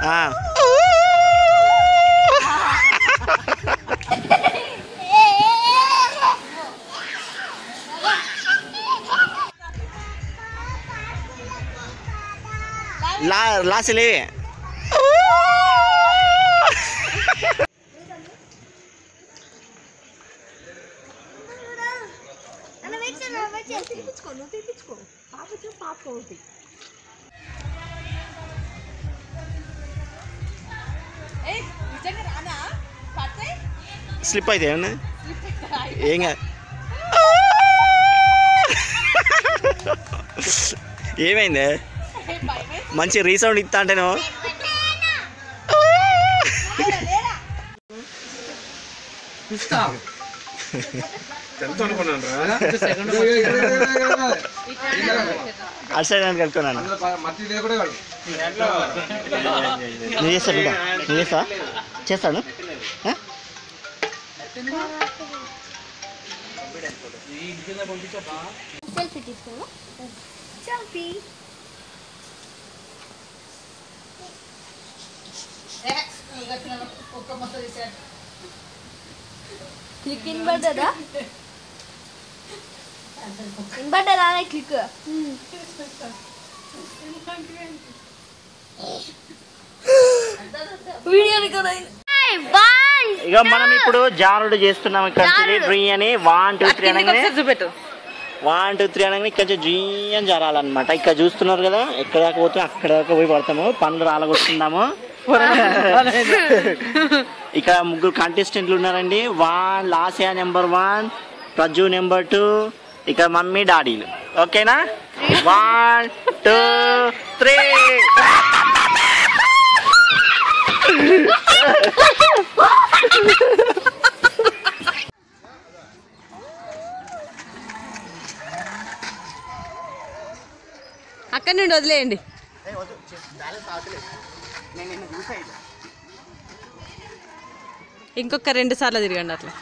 ఆ. లా లాసిలే తీపించుకో నువ్వు తీపించుకో పాప వచ్చి పాప ఒకటి ఏయ్ నిజంగా రానా పడితే స్లిప్ అయితే ఏమన్నా ఏం కాదు ఏమైంది మంచి రీసౌండ్ ఇస్తా అంటేను అటు సైడ్ అని కలుపుకున్నాను నువ్వు చేస్తా బిడ్డ నువ్వు చేస్తా చేస్తాను ఆ? సెల్ఫీ తీసుకో సెల్ఫీ క్లిక్ ఇన్ పడ్డదా ఇన్ పడ్డదా క్లిక్ వీడియో రికార్డ్ ఇక మనం ఇప్పుడు జారుడు చేస్తున్నాం ఇక్కడ డ్రీ అని వన్ టూ త్రీ అనగానే చూపెట్టు వన్ టూ త్రీ అనగానే ఇక్కడ జీ అని జారాలన్నమాట ఇక్కడ చూస్తున్నారు కదా ఎక్కడ దాకా పోతే అక్కడ దాకా పోయి పడతాము పండ్లు రాలగొట్టుకుందాము ఇక్కడ ముగ్గురు కంటెస్టెంట్లు ఉన్నారండి one Lasiya number one Praju number two ఇక్కడ మమ్మీ డాడీలు ఓకేనా వన్ టూ త్రీ అక్కడి నుండి వదిలేయండి ఇంకొక రెండు సార్లు తిరగండి అట్లా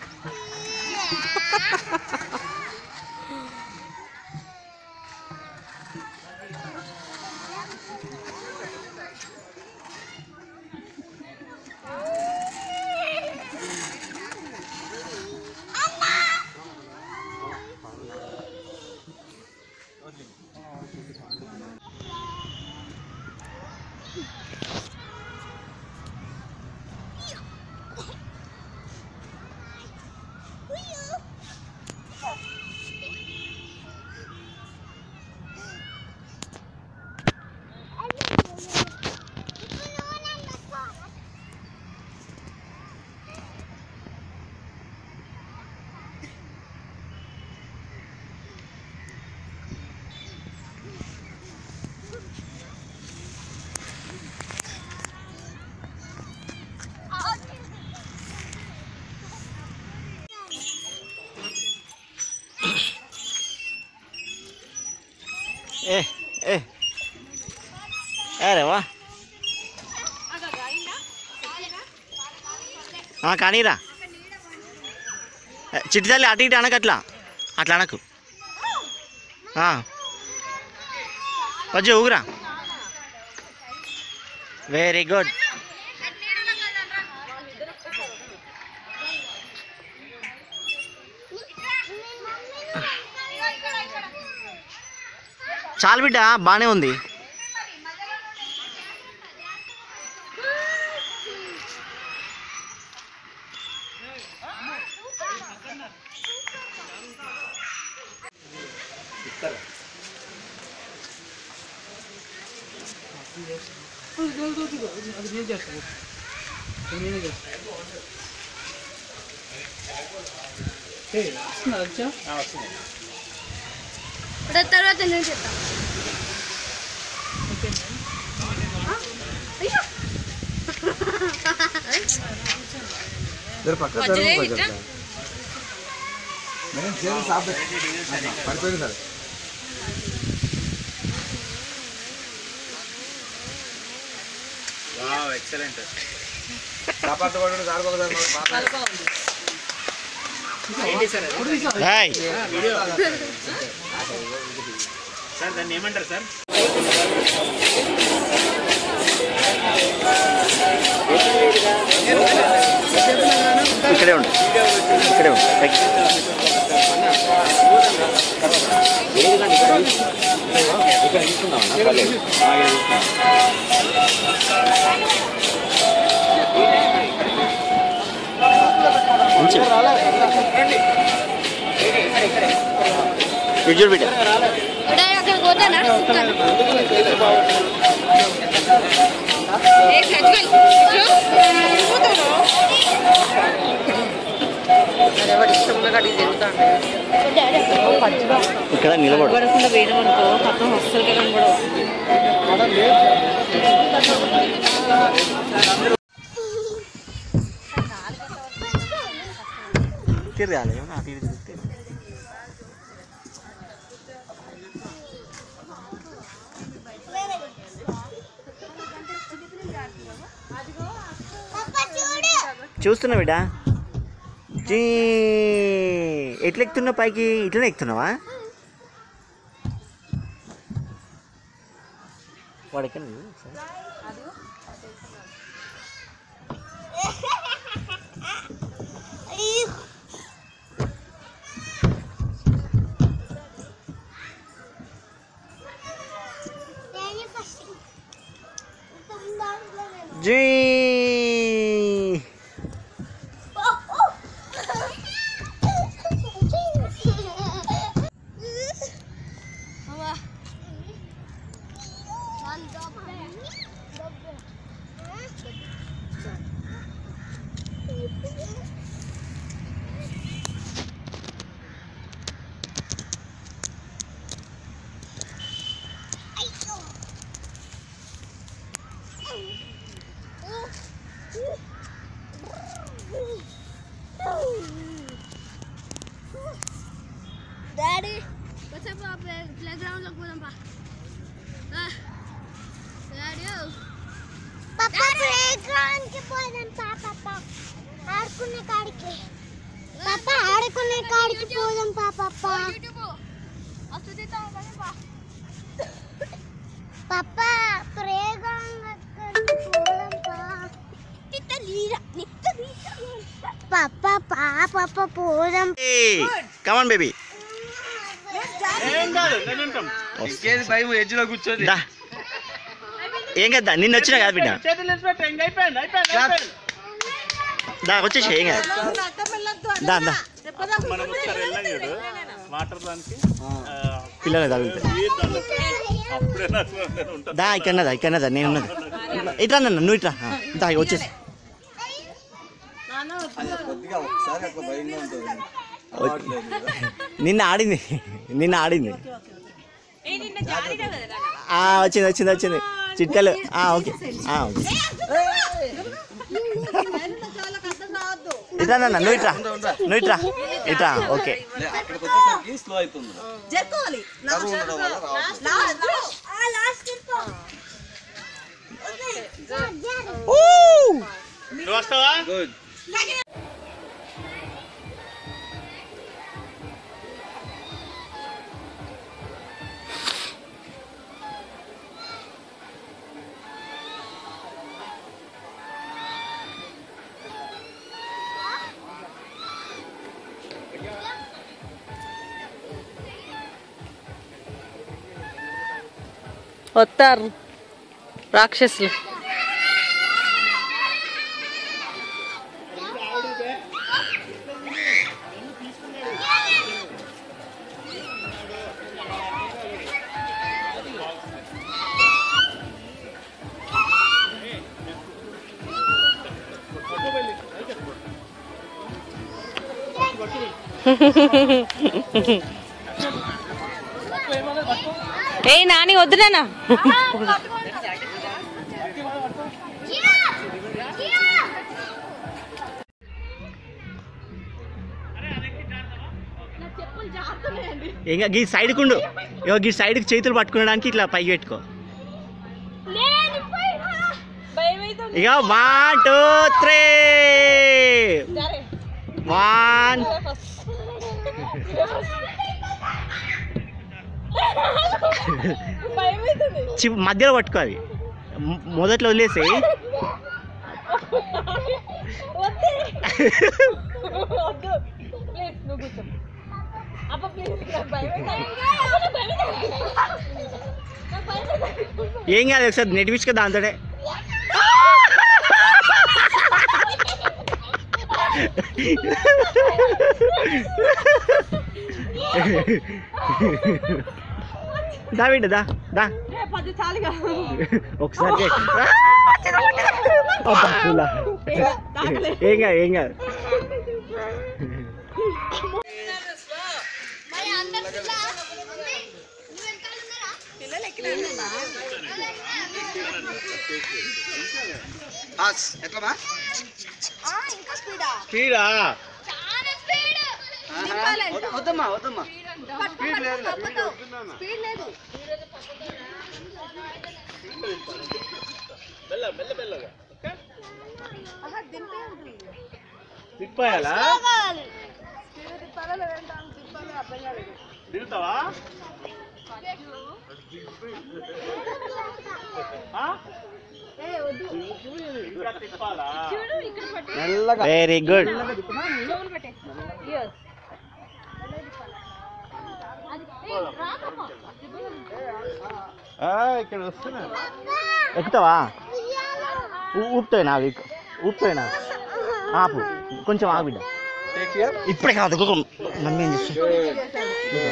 ఏ ఏ అరే వా ఆ, కానీరా ఏ, చిట్టి తల్లి అటు ఇటు అనకు అట్లా అట్లా అనకు వచ్చి ఊగురా వెరీ గుడ్ చాలు బిడ్డ బాగానే ఉంది తర్వాత నేను చెప్తాను హాయ్ సార్ దాన్ని ఏమంటారు సార్ ఉంచు. ఇటు చూడు బిడ్డ ఉడా అక్కడ పోతానా ఇక్కడ నిలబడు పడకుండా వేయడం అనుకో పక్కన అస్సలుగా కనబడవు తిరగాలి ఏమన్నా అటు ఇటు తిరిగితే. చూస్తున్నా బిడ్డ జీ ఎట్లా ఎక్కుతున్నావు పైకి ఇట్లనే ఎక్కుతున్నావా వాడు ఎక్కడ జీ డాడీ వచ్చా ప్లే గ్రౌండ్ లోకి పోదాం పా డాడీ పాపా ప్లే గ్రౌండ్ కి పోదాం పా పాపా ఆడుకునే కాడికి పాపా ఆడుకునే కాడికి పోదాం పా పాపా పాపా ప్లే గ్రౌండ్ పోదాం పా పాపా పా పాపా పోదాం కమాన్ బేబీ ఇంకేది భయం ఎడ్జ్లో కూర్చొని దా ఏం కదా నిన్న వచ్చినా కదా బిడ్డ దా వచ్చేసి ఏం కాదు దా దా పిల్లలు తగులుతాయి దా ఇక్కడ దా ఇక్కడ దా నేను ఉన్నది ఇట్రా నన్ను నువ్వు ఇట్రా ఆ, దా ఇక వచ్చేసి కొద్దిగా ఒకసారి అట్లా భయంగా ఉంటుంది నిన్న ఆడింది నిన్న ఆడింది ఆ, వచ్చింది వచ్చింది వచ్చింది చిట్కలు ఆ, ఓకే ఆ, ఓకే ఇట్రా నాన్న నువ్వు ఇట్రా నువ్వు ఇట్రా ఇట్రా ఓకే లే, అక్కడికి వచ్చేసరికి స్లో అవుతుంది జరుకోవాలి కరువు ఉండడం వల్ల రావట్లేదు. గుడ్ వస్తారు రాక్షసులు ఏ నాని వద్దునా ఇంకా గీ సైడ్కి ఉండు ఇగో గీ సైడ్కి చేతులు పట్టుకోవడానికి ఇట్లా పైకి పెట్టుకో ఇక one two three one chip మధ్యలో పట్టుకో అది మొ- మొదట్లో వదిలేసి వద్దు ప్లీజ్ నువ్వు కూర్చో అబ్బా ప్లీజ్ భయం ఏం కాదు ఒకసారి నెట్టించుకో దాంతోనే దా బిడ్డ దా దా పది చాలుగా ఒకసారి చేయి. అబ్బా, పూల. ఏం కాదు ఏం కాదు మరి అందరు పిల్ల మమ్మీ, నువ్వు వెనకాల ఉన్నారా? ఎట్లమా ఆ, ఇంకా స్పీడా స్పీడా చాలా స్పీడ్ వద్దమ్మా వద్దమ్మా స్పీడ్ లేదు స్పీడ్ లేదు ఆహా, దింపే ఉంది. తిప్పాయాలా కావాలి. దిగుతావా వెరీ గుడ్ ఇక్కడ వస్తున్నా ఎక్కుతావా ఊపుతాయినా అవి ఊపుతాయినా ఆపు కొంచెం ఆగు బిడ్డ ఇప్పుడే కాదు ఇంకొక మమ్మీ ఏం చేస్తుంది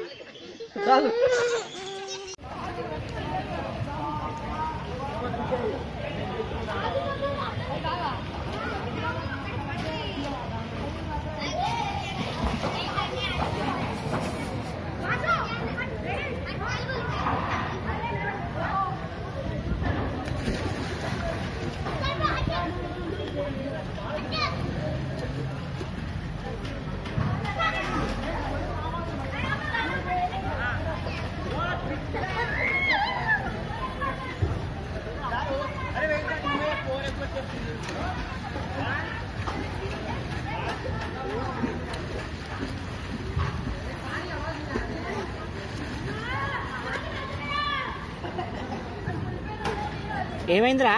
ఏమైందిరా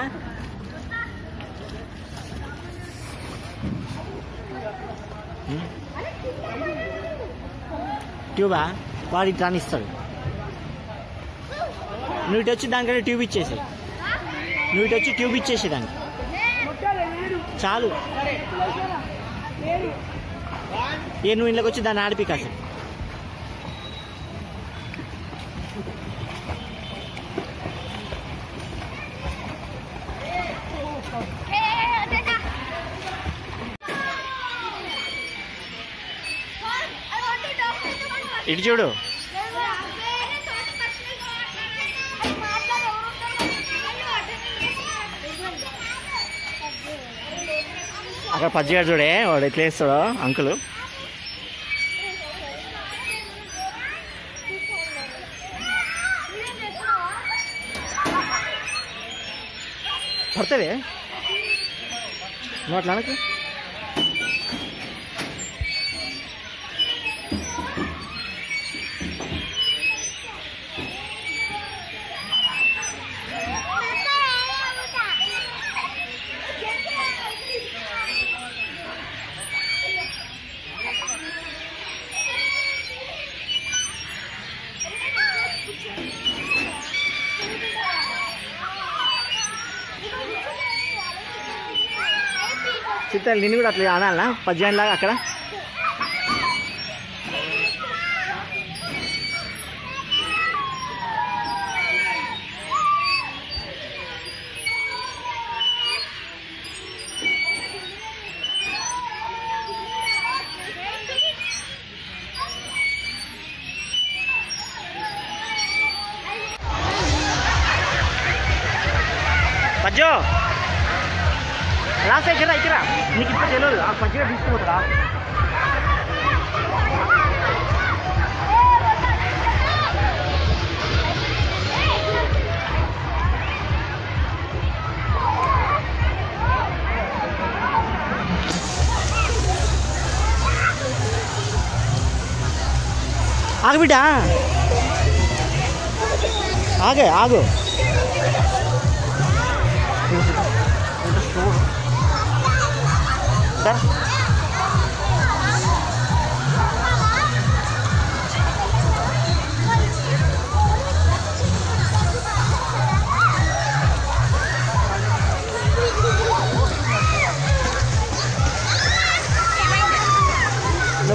ట్యూబా వాడు ఇట్లా ఇస్తాడు నువ్వు ఇటు వచ్చి దానికంటే ట్యూబ్ ఇచ్చేసి నువ్వు ఇటు వచ్చి ట్యూబ్ ఇచ్చేసి దానికి చాలు ఏ నువ్వు ఇంట్లోకి వచ్చి దాన్ని ఆడిపి కాసేపు ఇటు చూడు అక్కడ పచ్చిగా చూడే వాడు ఎట్లా వేస్తాడో అంకులు పడతావే నువ్వు అట్లా అనకు చిత్తాలు నిన్ను కూడా అట్లా అనాలనా పద్యాన్ని లాగా అక్కడ పద్యో రాసా ఇక్కడ ఇక్కడ నీకు ఇప్పుడు తెలియదు ఆ పచ్చిగా తీసుకుపోతారా ఆగు బిడ్డ ఆగే ఆగు సార్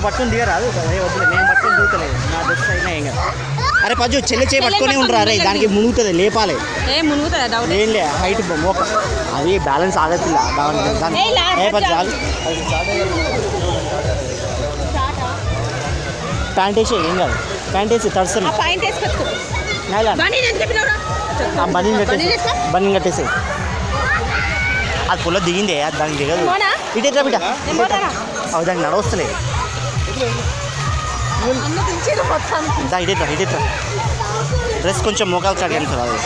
పట్టుకొని దిగరాదు ఏ వద్దులే నేను పట్టుకొని దిగుతలేదు నా డ్రెస్ అయినా ఏం కదా అరే పజ్జు చెల్లి చేయి పట్టుకొని ఉండరా అరే దానికి మునుగుతుంది లేపాలి ఏ మునుగుతుందా డౌట్ ఏం లే హైట్ మోక అది బ్యాలెన్స్ ఆగతిല്ല దాని దాని ఏయ్, లా- ఏ పజ్జు చాలు ప్యాంట్ వేసి ఏం కాదు ప్యాంట్ వేసి తడుస్తాను ఆ పాయింట్ వేసుకొచ్చు నైలా బనీ నేను చెప్పినవరా ఆ బనీని కట్టేసి బనీని వేసుకో. బనీని కట్టేసి అది పొల దిగిందే అది దానికి దిగదు పోనా? ఇటెట్రా బిడ్డ నేను పోతానా? అవి దానికి నడవస్తలేదు అన్న పిలిచిరు మొత్తానికి దా ఇటెట్రా ఇటెట్రా డ్రెస్ కొంచెం మోకాలు కాడికి వెళ్తుంది అది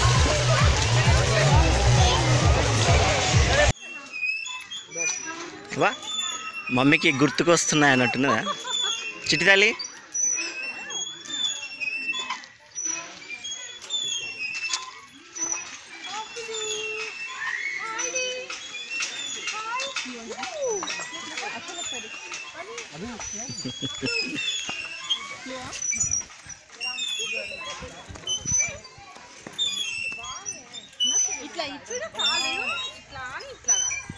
వా మమ్మీకి గుర్తుకొస్తున్నాయి అన్నట్టున్నదా చిట్టి తల్లి ఇట్లా ఇచ్చిన కాదు ఇట్లా అని ఇట్లా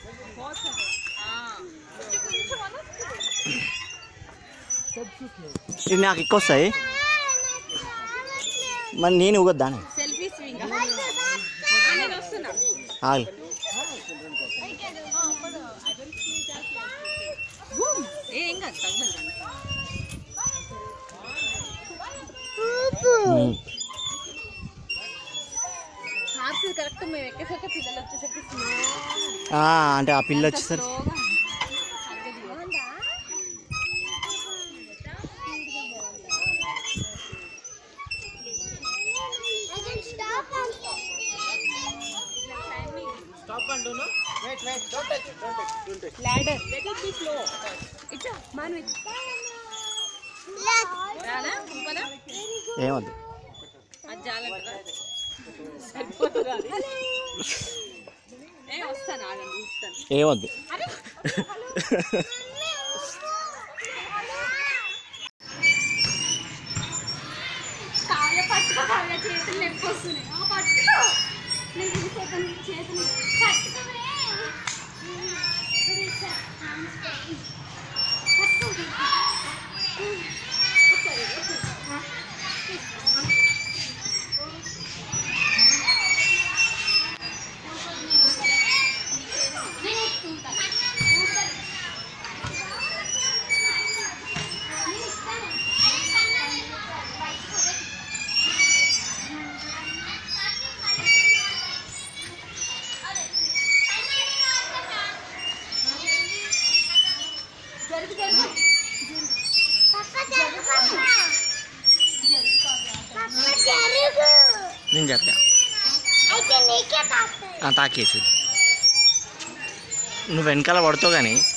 ఇది నాకు ఎక్కువ వస్తాయి మరి నేను ఊగొద్దానే సెల్ఫీ స్వింగ్ నేను వస్తున్నా ఆగు ఏం కాదు తగ్గదు కానీ ఉమ్. హార్స్ కరెక్ట్ మేము ఎక్కేసరికి పిల్లలు వచ్చేసరికి స్లో ఆ, అంటే ఆ పిల్ల వచ్చేసరికి స్లోగా I can stop ladder let it be slow ఇట్లా మాను రానా కుంపనా ఏమద్దు అది జాలంటారా సరిపోతుందా ఏ వస్తాను ఆగండి ఇస్తాను ఏమద్దు కాళ్ళ పట్టుకో కాళ్ళ చేతులు నొప్పి వస్తున్నాయి ఆ పట్టుకో నేను వెళ్ళిపోతాను చేతులు పట్టుకోవే జరుగు జరుగు పక్క జరుగు పక్క పక్క జరుగు నేను చెప్పా అయితే నీకే తాకుతాయి తాకేసి నువ్వు వెనకాల పడుతావు కానీ